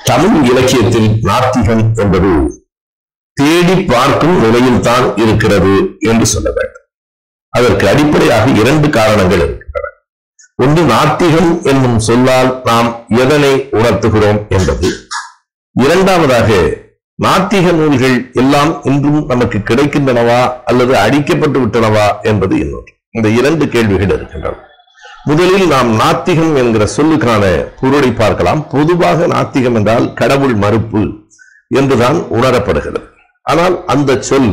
தமிழ் இலக்கியத்தில் நாத்திகம் என்பது தேடி பார்க்கும் நிலையில் தான் இருக்கிறது என்று சொல்ல வேண்டும் அதற்கு அடிப்படையாக இரண்டு காரணங்கள் இருக்கின்றன ஒன்று நாத்திகம் என்னும் சொல்லால் நாம் எதனை உணர்த்துகிறோம் என்பது இரண்டாவதாக நாத்திக நூல்கள் எல்லாம் இன்றும் நமக்கு கிடைக்கின்றனவா அல்லது அடிக்கப்பட்டு விட்டனவா என்பது இன்னொன்று இந்த இரண்டு கேள்விகள் இருக்கின்றன முதலில் நாம் நாத்திகம் என்கிற சொல்லுக்கான பொருளை பார்க்கலாம் பொதுவாக நாத்திகம் என்றால் கடவுள் மறுப்பு என்றுதான் உணரப்படுகிறது ஆனால் அந்த சொல்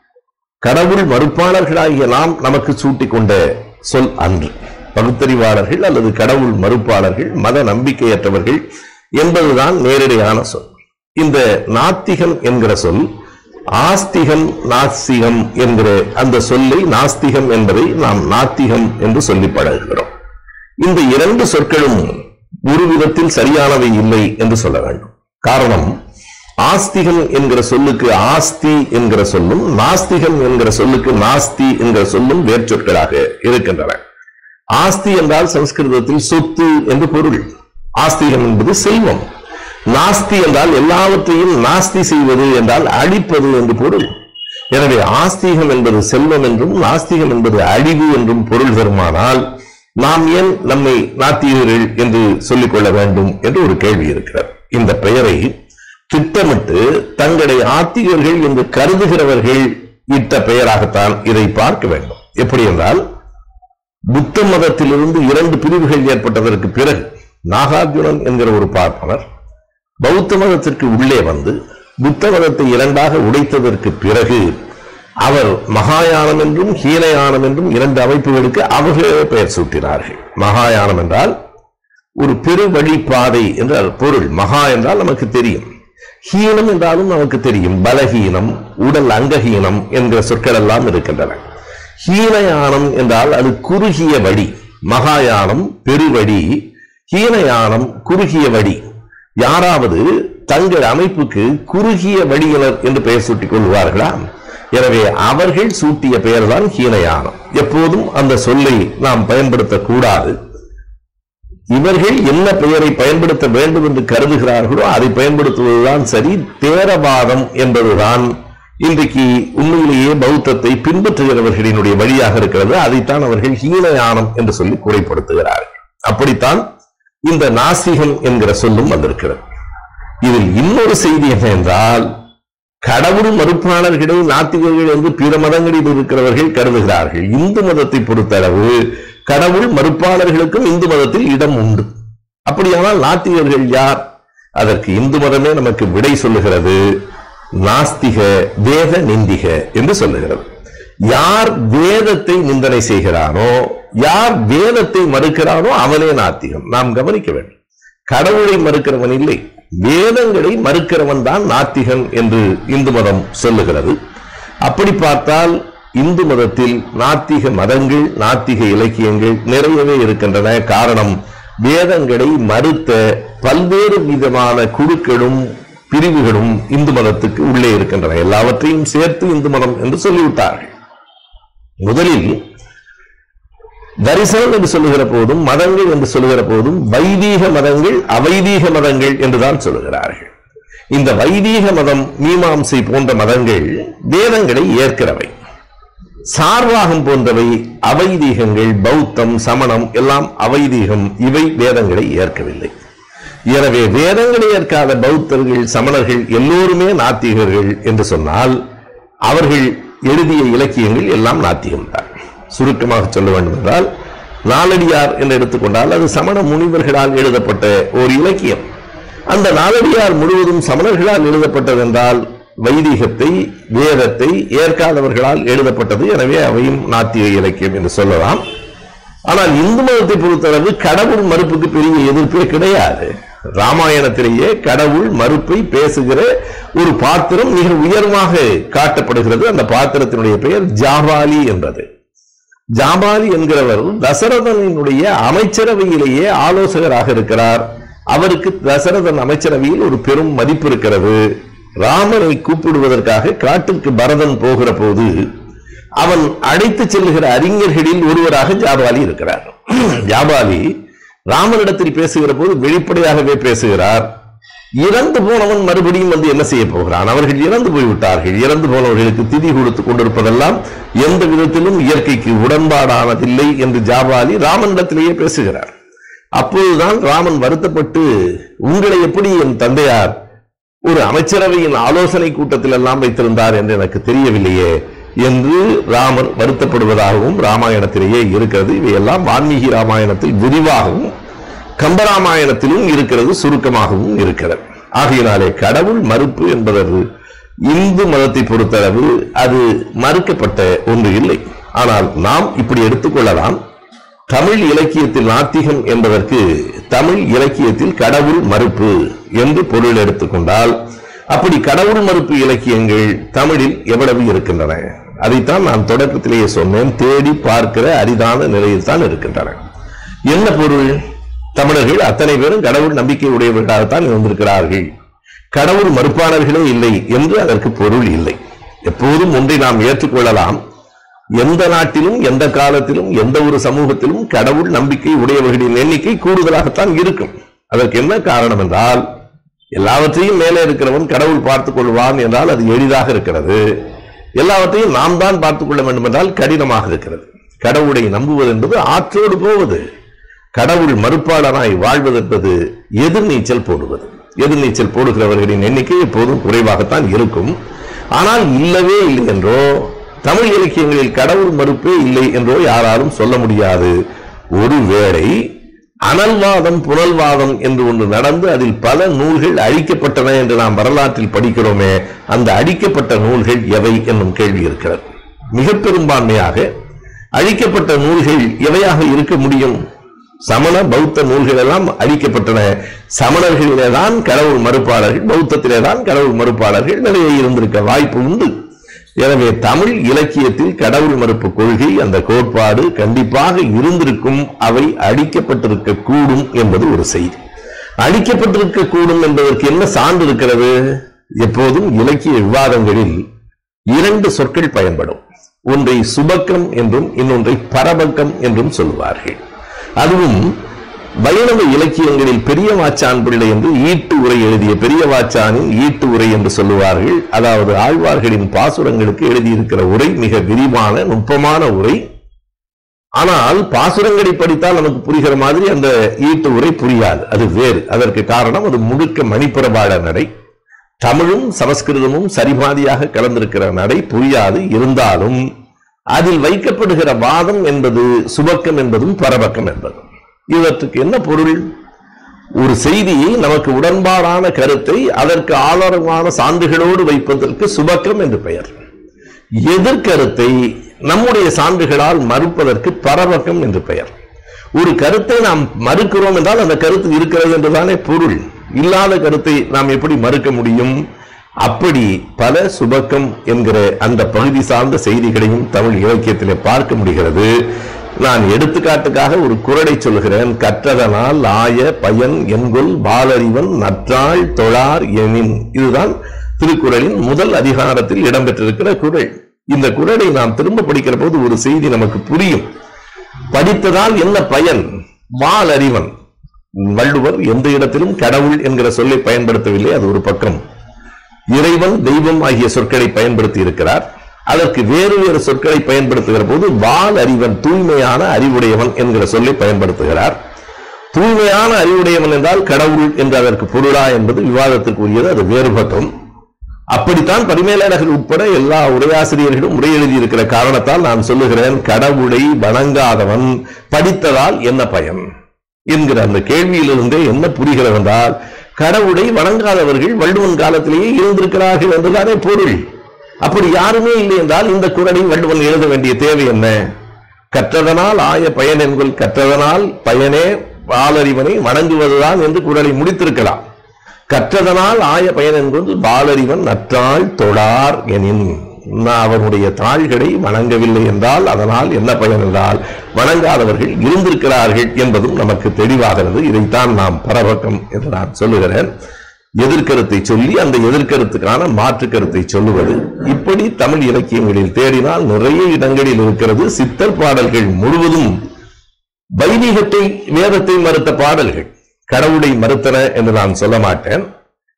கடவுள் மறுப்பாளர்களாகிய நாம் நமக்கு சூட்டிக் கொண்ட சொல் அன்று பகுத்தறிவாளர்கள் அல்லது கடவுள் மறுப்பாளர்கள் மத நம்பிக்கையற்றவர்கள் என்பதுதான் நேரடியான சொல் இந்த நாத்திகம் என்கிற சொல் ஆஸ்திகம் நாஸ்திகம் என்கிற அந்த சொல்லை நாஸ்திகம் என்பதை நாம் நாத்திகம் என்று சொல்லி பழகுகிறோம் இந்த இரண்டு சொற்களும் ஒரு விதத்தில் சரியானவை இல்லை என்று சொல்ல வேண்டும் காரணம் ஆஸ்திகம் என்கிற சொல்லுக்கு ஆஸ்தி என்கிற சொல்லும் நாஸ்திகம் என்கிற சொல்லுக்கு நாஸ்தி என்கிற சொல்லும் வேர்ச்சொற்களாக இருக்கின்றன ஆஸ்தி என்றால் சம்ஸ்கிருதத்தில் சொத்து என்று பொருள் ஆஸ்திகம் என்பது செல்வம் நாஸ்தி என்றால் எல்லாவற்றையும் நாஸ்தி செய்வது என்றால் அழிப்பது என்று பொருள் எனவே ஆஸ்திகம் என்பது செல்வம் என்றும் நாஸ்திகம் என்பது அழிவு என்றும் பொருள் தருமானால் நாம் ஏன் நம்மை நாத்திகர்கள் என்று சொல்லிக் கொள்ள வேண்டும் என்று ஒரு கேள்வி இருக்கிறது இந்த பெயரை திட்டமிட்டு தங்களை ஆத்திகர்கள் என்று கருதுகிறவர்கள் இட்ட பெயராகத்தான் இதை பார்க்க வேண்டும் எப்படி என்றால் புத்த மதத்திலிருந்து இரண்டு பிரிவுகள் ஏற்பட்டதற்கு பிறகு நாகார்ஜுனன் என்கிற ஒரு பார்ப்பனர் பௌத்த மதத்திற்கு உள்ளே வந்து புத்த மதத்தை இரண்டாக உடைத்ததற்கு பிறகு அவர் மகாயானம் என்றும் ஹீனயானம் என்றும் இரண்டு அமைப்புகளுக்கு அவர்களே பெயர் சூட்டினார்கள் மகாயானம் என்றால் ஒரு பெரு வழிப்பாதை என்ற பொருள் மகா என்றால் நமக்கு தெரியும் ஹீனம் என்றாலும் நமக்கு தெரியும் பலஹீனம் உடல் அங்கஹீனம் என்கிற சொற்கள் எல்லாம் இருக்கின்றன ஹீனயானம் என்றால் அது குறுகிய வழி மகாயானம் பெருவழி ஹீனயானம் குறுகிய வழி யாராவது தங்கள் அமைப்புக்கு குறுகிய வழியினர் என்று பெயர் சூட்டிக் கொள்வார்களா எனவே அவர்கள் சூட்டிய பெயர்தான் ஹீனயானம் எப்போதும் அந்த சொல்லை நாம் பயன்படுத்தக்கூடாது இவர்கள் என்ன பெயரை பயன்படுத்த வேண்டும் என்று கருதுகிறார்களோ அதை பயன்படுத்துவதுதான் சரி தேரவாதம் என்பதுதான் இன்றைக்கு உண்மையிலேயே பௌத்தத்தை பின்பற்றுகிறவர்களினுடைய வழியாக இருக்கிறது அதைத்தான் அவர்கள் ஹீனயானம் என்று சொல்லி குறைப்படுத்துகிறார்கள் அப்படித்தான் இந்த நாசிகம் என்கிற சொல்லும் வந்திருக்கிறது இதில் இன்னொரு செய்தி என்ன என்றால் கடவுள் மறுப்பாளர்களை நாத்திகர்கள் என்று பிற மதங்களில் இருக்கிறவர்கள் கருதுகிறார்கள் இந்து மதத்தை பொறுத்தளவு கடவுள் மறுப்பாளர்களுக்கும் இந்து மதத்தில் இடம் உண்டு அப்படியானால் நாத்திகர்கள் யார் அதற்கு இந்து மதமே நமக்கு விடை சொல்லுகிறது நாஸ்திக வேத நிந்திக என்று சொல்லுகிறது யார் வேதத்தை நிந்தனை செய்கிறானோ யார் வேதத்தை மறுக்கிறானோ அவனே நாத்திகம் நாம் கவனிக்க வேண்டும் கடவுளை மறுக்கிறவன் இல்லை வேதங்களை மறுக்கிறவன் தான் நாத்திகன் என்று இந்து மதம் சொல்லுகிறது அப்படி பார்த்தால் இந்து மதத்தில் நாத்திக மதங்கள் நாத்திக இலக்கியங்கள் நிறையவே இருக்கின்றன காரணம் வேதங்களை மறுத்த பல்வேறு விதமான குழுக்களும் பிரிவுகளும் இந்து மதத்துக்கு உள்ளே இருக்கின்றன எல்லாவற்றையும் சேர்த்து இந்து மதம் என்று சொல்லிவிட்டார்கள் முதலில் தரிசனம் என்று சொல்லுகிற போதும் மதங்கள் என்று சொல்லுகிற போதும் வைதீக மதங்கள் அவைதீக மதங்கள் என்றுதான் சொல்லுகிறார்கள் இந்த வைதீக மதம் மீமாம்சை போன்ற மதங்கள் வேதங்களை ஏற்கிறவை சார்வாகம் போன்றவை அவைதீகங்கள் பௌத்தம் சமணம் எல்லாம் அவைதீகம் இவை வேதங்களை ஏற்கவில்லை எனவே வேதங்களை ஏற்காத பௌத்தர்கள் சமணர்கள் எல்லோருமே நாத்திகர்கள் என்று சொன்னால் அவர்கள் எழுதிய இலக்கியங்கள் எல்லாம் நாத்திகம்தான் சுருக்கமாக சொல்ல வேண்டும் என்றால் நாலடியார் என்று எடுத்துக்கொண்டால் அது சமண முனிவர்களால் எழுதப்பட்ட ஒரு இலக்கியம் அந்த நாலடியார் முழுவதும் சமணர்களால் எழுதப்பட்டது என்றால் வைதிகத்தை வேதத்தை ஏற்காதவர்களால் எழுதப்பட்டது எனவே அவையும் நாத்திக இலக்கியம் என்று சொல்லலாம் ஆனால் இந்து மதத்தை பொறுத்தளவு கடவுள் மறுப்புக்கு பெரிய எதிர்ப்பே கிடையாது ராமாயணத்திலேயே கடவுள் மறுப்பை பேசுகிற ஒரு பாத்திரம் மிக உயர்வாக காட்டப்படுகிறது அந்த பாத்திரத்தினுடைய பெயர் ஜாபாலி என்பது ஜாபாலி என்கிறவர் தசரதனுடைய அமைச்சரவையிலேயே ஆலோசகராக இருக்கிறார் அவருக்கு தசரதன் அமைச்சரவையில் ஒரு பெரும் மதிப்பு இருக்கிறது ராமனை கூப்பிடுவதற்காக காட்டுக்கு பரதன் போகிற போது அவன் அழைத்து செல்லுகிற அறிஞர்களில் ஒருவராக ஜாபாலி இருக்கிறார் ஜாபாலி ராமனிடத்தில் பேசுகிற போது வெளிப்படையாகவே பேசுகிறார் இறந்து போனவன் மறுபடியும் வந்து என்ன செய்ய போகிறான் அவர்கள் இறந்து போய்விட்டார்கள் இறந்து போனவர்களுக்கு திதி கொடுத்து கொண்டிருப்பதெல்லாம் எந்த விதத்திலும் இயற்கைக்கு உடன்பாடானதில்லை என்று ஜாபாலி ராமனிடத்திலேயே பேசுகிறார் அப்போதுதான் ராமன் வருத்தப்பட்டு உங்களை எப்படி என் தந்தையார் ஒரு அமைச்சரவையின் ஆலோசனை கூட்டத்தில் எல்லாம் வைத்திருந்தார் என்று எனக்கு தெரியவில்லையே என்று ராமன் வருத்தப்படுவதாகவும் ராமாயணத்திலேயே இருக்கிறது இவையெல்லாம் வால்மீகி ராமாயணத்தில் விரிவாகவும் கம்பராமாயணத்திலும் இருக்கிறது சுருக்கமாகவும் இருக்கிறது ஆகையினாலே கடவுள் மறுப்பு என்பது இந்து மதத்தை பொறுத்தளவு அது மறுக்கப்பட்ட ஒன்று இல்லை ஆனால் நாம் இப்படி எடுத்துக்கொள்ளலாம் தமிழ் இலக்கியத்தில் நாத்திகம் என்பதற்கு தமிழ் இலக்கியத்தில் கடவுள் மறுப்பு என்று பொருள் எடுத்துக்கொண்டால் அப்படி கடவுள் மறுப்பு இலக்கியங்கள் தமிழில் எவ்வளவு இருக்கின்றன அதைத்தான் நான் தொடக்கத்திலேயே சொன்னேன் தேடி பார்க்கிற அரிதான நிலையில் தான் இருக்கின்றன என்ன பொருள் தமிழர்கள் அத்தனை பேரும் கடவுள் நம்பிக்கை உடையவர்களாகத்தான் இருந்திருக்கிறார்கள் கடவுள் மறுப்பாளர்களே இல்லை என்று அதற்கு பொருள் இல்லை எப்போதும் ஒன்றை நாம் ஏற்றுக்கொள்ளலாம் எந்த நாட்டிலும் எந்த காலத்திலும் எந்த ஒரு சமூகத்திலும் கடவுள் நம்பிக்கை உடையவர்களின் எண்ணிக்கை கூடுதலாகத்தான் இருக்கும் அதற்கு என்ன காரணம் என்றால் எல்லாவற்றையும் மேலே இருக்கிறவன் கடவுள் பார்த்துக் கொள்வான் என்றால் அது எளிதாக இருக்கிறது எல்லாவற்றையும் நாம் தான் பார்த்துக் கொள்ள வேண்டும் என்றால் கடினமாக இருக்கிறது கடவுளை நம்புவது என்பது ஆற்றோடு போவது கடவுள் மறுப்பாளராய் வாழ்வது என்பது எதிர்நீச்சல் போடுவது எதிர்நீச்சல் போடுகிறவர்களின் எண்ணிக்கை எப்போதும் குறைவாகத்தான் இருக்கும் ஆனால் இல்லவே இல்லை என்றோ தமிழ் இலக்கியங்களில் கடவுள் மறுப்பே இல்லை என்றோ யாராலும் சொல்ல முடியாது ஒருவேளை அனல்வாதம் புனல்வாதம் என்று ஒன்று நடந்து அதில் பல நூல்கள் அழிக்கப்பட்டன என்று நாம் வரலாற்றில் படிக்கிறோமே அந்த அழிக்கப்பட்ட நூல்கள் எவை என்னும் கேள்வி இருக்கிறது மிக பெரும்பான்மையாக அழிக்கப்பட்ட நூல்கள் எவையாக இருக்க முடியும் சமண பௌத்த நூல்கள் எல்லாம் அழிக்கப்பட்டன சமணர்களிலே தான் கடவுள் மறுப்பாளர்கள் பௌத்தத்திலே தான் கடவுள் மறுப்பாளர்கள் நிறைய இருந்திருக்க வாய்ப்பு உண்டு எனவே தமிழ் இலக்கியத்தில் கடவுள் மறுப்பு கொள்கை அந்த கோட்பாடு கண்டிப்பாக இருந்திருக்கும் அவை அழிக்கப்பட்டிருக்க கூடும் என்பது ஒரு செய்தி அழிக்கப்பட்டிருக்க கூடும் என்பதற்கு என்ன சான்று இருக்கிறது எப்போதும் இலக்கிய விவாதங்களில் இரண்டு சொற்கள் பயன்படும் ஒன்றை சுபக்கம் என்றும் இன்னொன்றை பரபக்கம் என்றும் சொல்வார்கள் அதுவும் வைணவ இலக்கியங்களில் பெரிய வாச்சான் பிள்ளை என்று ஈட்டு உரை எழுதிய பெரிய வாச்சானின் ஈட்டு உரை என்று சொல்லுவார்கள் அதாவது ஆழ்வார்களின் பாசுரங்களுக்கு எழுதியிருக்கிற உரை மிக விரிவான நுட்பமான உரை ஆனால் பாசுரங்களை படித்தால் நமக்கு புரிகிற மாதிரி அந்த ஈட்டு உரை புரியாது அது வேறு அதற்கு காரணம் அது முழுக்க மணிப்புறபாட நடை தமிழும் சமஸ்கிருதமும் சரிபாதியாக கலந்திருக்கிற நடை புரியாது இருந்தாலும் அதில் வைக்கப்படுகிற வாதம் என்பது சுபக்கம் என்பதும் பரபக்கம் என்பதும் இவற்றுக்கு என்ன பொருள் ஒரு செய்தியை நமக்கு உடன்பாடான கருத்தை அதற்கு ஆதாரமான சான்றுகளோடு வைப்பதற்கு சுபக்கம் என்று பெயர் எதிர்கருத்தை நம்முடைய சான்றுகளால் மறுப்பதற்கு பரபக்கம் என்று பெயர் ஒரு கருத்தை நாம் மறுக்கிறோம் என்றால் அந்த கருத்து இருக்கிறது என்றுதானே பொருள் இல்லாத கருத்தை நாம் எப்படி மறுக்க முடியும் அப்படி பல சுபக்கம் என்கிற அந்த பகுதி சார்ந்த செய்திகளையும் தமிழ் இலக்கியத்திலே பார்க்க முடிகிறது நான் எடுத்துக்காட்டுக்காக ஒரு குரடை சொல்கிறேன் கற்றதனால் ஆய பயன் என்கொல் பாலறிவன் நற்றாள் தொழார் எனின் இதுதான் திருக்குறளின் முதல் அதிகாரத்தில் இடம்பெற்றிருக்கிற குரல் இந்த குரலை நாம் திரும்ப படிக்கிற போது ஒரு செய்தி நமக்கு புரியும் படித்ததால் என்ன பயன் வால் அறிவன் வள்ளுவர் எந்த இடத்திலும் கடவுள் என்கிற சொல்லை பயன்படுத்தவில்லை அது ஒரு பக்கம் இறைவன் தெய்வம் ஆகிய சொற்களை பயன்படுத்தி இருக்கிறார் அதற்கு வேறு வேறு சொற்களை பயன்படுத்துகிற போது வால் அறிவன் தூய்மையான அறிவுடையவன் என்கிற சொல்லை பயன்படுத்துகிறார் தூய்மையான அறிவுடையவன் என்றால் கடவுள் என்று அதற்கு பொருளா என்பது விவாதத்திற்குரியது அது வேறு பக்கம் அப்படித்தான் பரிமேலழகர் உட்பட எல்லா உரையாசிரியர்களும் உரை எழுதியிருக்கிற காரணத்தால் நான் சொல்லுகிறேன் கடவுளை வணங்காதவன் படித்ததால் என்ன பயன் என்கிற அந்த கேள்வியிலிருந்தே என்ன புரிகிறது என்றால் கடவுளை வணங்காதவர்கள் வள்ளுவன் காலத்திலேயே இருந்திருக்கிறார்கள் என்றுதானே பொருள் அப்படி யாருமே இல்லை என்றால் இந்த குரலை வள்ளுவன் எழுத வேண்டிய தேவை என்ன கற்றதனால் ஆய பயன் என்கொள் கற்றதனால் பயனே பாலறிவனை வணங்குவதுதான் என்று குரலை முடித்திருக்கலாம் கற்றதனால் ஆய பயன் என்கொண்டு பாலறிவன் நற்றாள் தொழார் எனின் நான் அவனுடைய தாள்களை வணங்கவில்லை என்றால் அதனால் என்ன பயன் என்றால் வணங்காதவர்கள் இருந்திருக்கிறார்கள் என்பதும் நமக்கு தெளிவாகிறது இதைத்தான் நாம் பரபக்கம் என்று நான் சொல்லுகிறேன் எதிர்கருத்தை சொல்லி அந்த எதிர்கருத்துக்கான மாற்று கருத்தை சொல்லுவது இப்படி தமிழ் இலக்கியங்களில் தேடினால் நிறைய இடங்களில் இருக்கிறது சித்தர் பாடல்கள் முழுவதும் வைதிகத்தை வேதத்தை மறுத்த பாடல்கள் கடவுளை மறுத்தன என்று நான் சொல்ல மாட்டேன்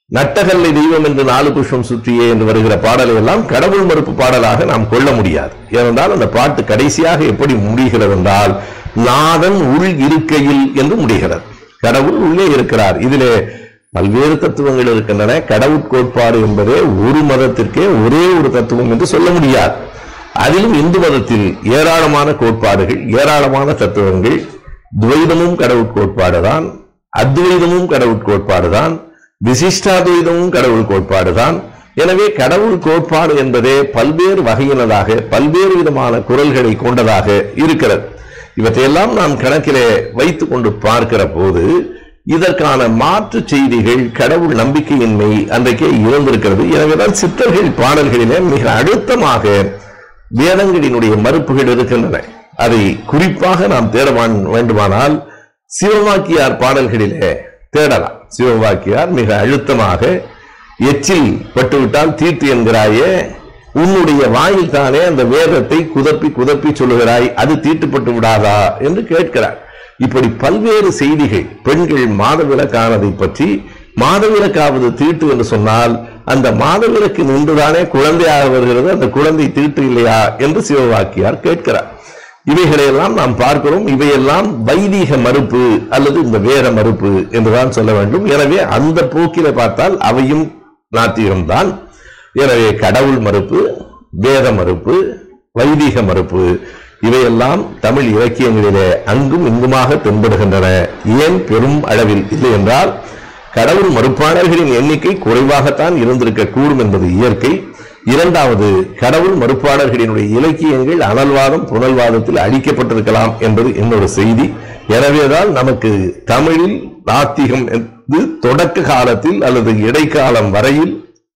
நட்டகல்லை தெய்வம் என்று நாலு புஷ்பம் சுற்றியே என்று வருகிற பாடலை எல்லாம் கடவுள் மறுப்பு பாடலாக நாம் கொள்ள முடியாது ஏனென்றால் அந்த பாட்டு கடைசியாக எப்படி முடிகிறது என்றால் நாதன் உள் இருக்கையில் என்று முடிகிறது கடவுள் உள்ளே இருக்கிறார் இதிலே பல்வேறு தத்துவங்கள் இருக்கின்றன கடவுள் கோட்பாடு என்பதே ஒரு மதத்திற்கே ஒரே ஒரு தத்துவம் என்று சொல்ல முடியாது அதிலும் இந்து மதத்தில் ஏராளமான கோட்பாடுகள் ஏராளமான தத்துவங்கள் துவைதமும் கடவுள் கோட்பாடுதான் அத்வைதமும் கடவுள் கோட்பாடுதான் விசிஷ்டாத்வைதமும் கடவுள் கோட்பாடுதான் எனவே கடவுள் கோட்பாடு என்பதே பல்வேறு வகையினதாக பல்வேறு விதமான குரல்களை கொண்டதாக இருக்கிறது இவற்றையெல்லாம் நாம் கணக்கிலே வைத்துக் கொண்டு பார்க்கிற போது இதற்கான மாற்று செய்திகள் கடவுள் நம்பிக்கையின்மை அன்றைக்கே இருந்திருக்கிறது எனவேதான் சித்தர்கள் பாடல்களிலே மிக அழுத்தமாக வேதங்களினுடைய மறுப்புகள் இருக்கின்றன அதை குறிப்பாக நாம் தேட வான்- வேண்டுமானால் சிவவாக்கியார் பாடல்களிலே தேடலாம் சிவவாக்கியார் மிக அழுத்தமாக எச்சில் பட்டுவிட்டால் தீட்டு என்கிறாயே உன்னுடைய வாயில் தானே அந்த வேதத்தை குதப்பி குதப்பி சொல்லுகிறாய் அது தீட்டுப்பட்டு விடாதா என்று கேட்கிறார் இப்படி பல்வேறு செய்திகள் பெண்கள் மாதவிலக்கானதை பற்றி மாதவிலக்காவது தீட்டு என்று சொன்னால் அந்த மாதவிலக்கு நின்றுதானே குழந்தையாக வருகிறது அந்த குழந்தை தீட்டு இல்லையா என்று சிவவாக்கியார் கேட்கிறார் இவைகளையெல்லாம் நாம் பார்க்கிறோம் இவையெல்லாம் வைதீக மறுப்பு அல்லது இந்த வேத மறுப்பு என்றுதான் சொல்ல வேண்டும் எனவே அந்த போக்கில பார்த்தால் அவையும் நாத்திகம்தான் எனவே கடவுள் மறுப்பு வேத மறுப்பு வைதீக மறுப்பு இவையெல்லாம் தமிழ் இலக்கியங்களிலே அங்கும் இங்குமாக தென்படுகின்றன ஏன் பெரும் அளவில் இல்லை என்றால் கடவுள் மறுப்பாளர்களின் எண்ணிக்கை குறைவாகத்தான் இருந்திருக்க கூடும் என்பது இயற்கை இரண்டாவது கடவுள் மறுப்பாளர்களினுடைய இலக்கியங்கள் அனல்வாதம் புனல்வாதத்தில் அழிக்கப்பட்டிருக்கலாம் என்பது இன்னொரு செய்தி எனவேதான் நமக்கு தமிழில் நாத்திகம் என்று தொடக்க காலத்தில் அல்லது இடைக்காலம் வரையில்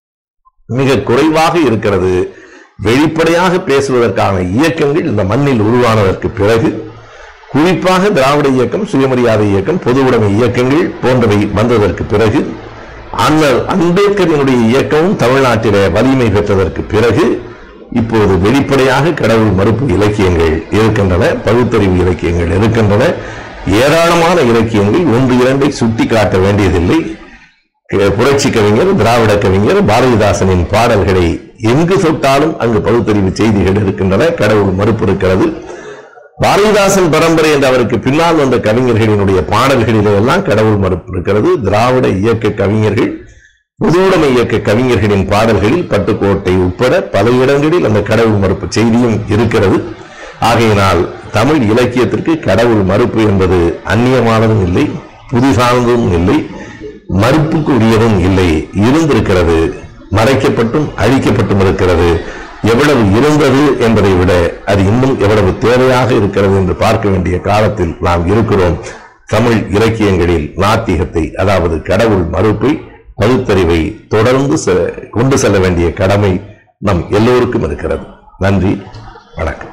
மிக குறைவாக இருக்கிறது வெளிப்படையாக பேசுவதற்கான இயக்கங்கள் இந்த மண்ணில் உருவானதற்கு பிறகு குறிப்பாக திராவிட இயக்கம் சுயமரியாதை இயக்கம் பொது உடைமை இயக்கங்கள் போன்றவை வந்ததற்கு பிறகு அண்ணல் அம்பேத்கரினுடைய இயக்கமும் தமிழ்நாட்டிலே வலிமை பெற்றதற்கு பிறகு இப்போது வெளிப்படையாக கடவுள் மறுப்பு இலக்கியங்கள் இருக்கின்றன பகுத்தறிவு இலக்கியங்கள் இருக்கின்றன ஏராளமான இலக்கியங்கள் ஒன்று இரண்டை சுட்டி காட்ட வேண்டியதில்லை க- புரட்சி கவிஞர் திராவிட கவிஞர் பாரதிதாசனின் பாடல்களை எங்கு தொட்டாலும் அங்கு பகுத்தறிவு செய்திகள் இருக்கின்றன கடவுள் மறுப்பு இருக்கிறது பாரதிதாசன் பரம்பரை என்று அவருக்கு பின்னால் வந்த கவிஞர்களினுடைய பாடல்களிலே எல்லாம் கடவுள் மறுப்பு இருக்கிறது திராவிட இயக்க கவிஞர்கள் பொதுவுடைமை இயக்க கவிஞர்களின் பாடல்களில் பட்டுக்கோட்டை உட்பட பல இடங்களில் அந்த கடவுள் மறுப்பு செய்தியும் இருக்கிறது ஆகையினால் தமிழ் இலக்கியத்திற்கு கடவுள் மறுப்பு என்பது அந்நியமானதும் இல்லை புதிசானதும் இல்லை மறுப்புக்கு உரியதும் இல்லை இருந்திருக்கிறது மறைக்கப்பட்டும் அழிக்கப்பட்டும் இருக்கிறது எவ்வளவு இருந்தது என்பதை விட அது இன்னும் எவ்வளவு தேவையாக இருக்கிறது என்று பார்க்க வேண்டிய காலத்தில் நாம் இருக்கிறோம் தமிழ் இலக்கியங்களில் நாத்திகத்தை அதாவது கடவுள் மறுப்பை பகுத்தறிவை தொடர்ந்து செ- கொண்டு செல்ல வேண்டிய கடமை நம் எல்லோருக்கும் இருக்கிறது நன்றி வணக்கம்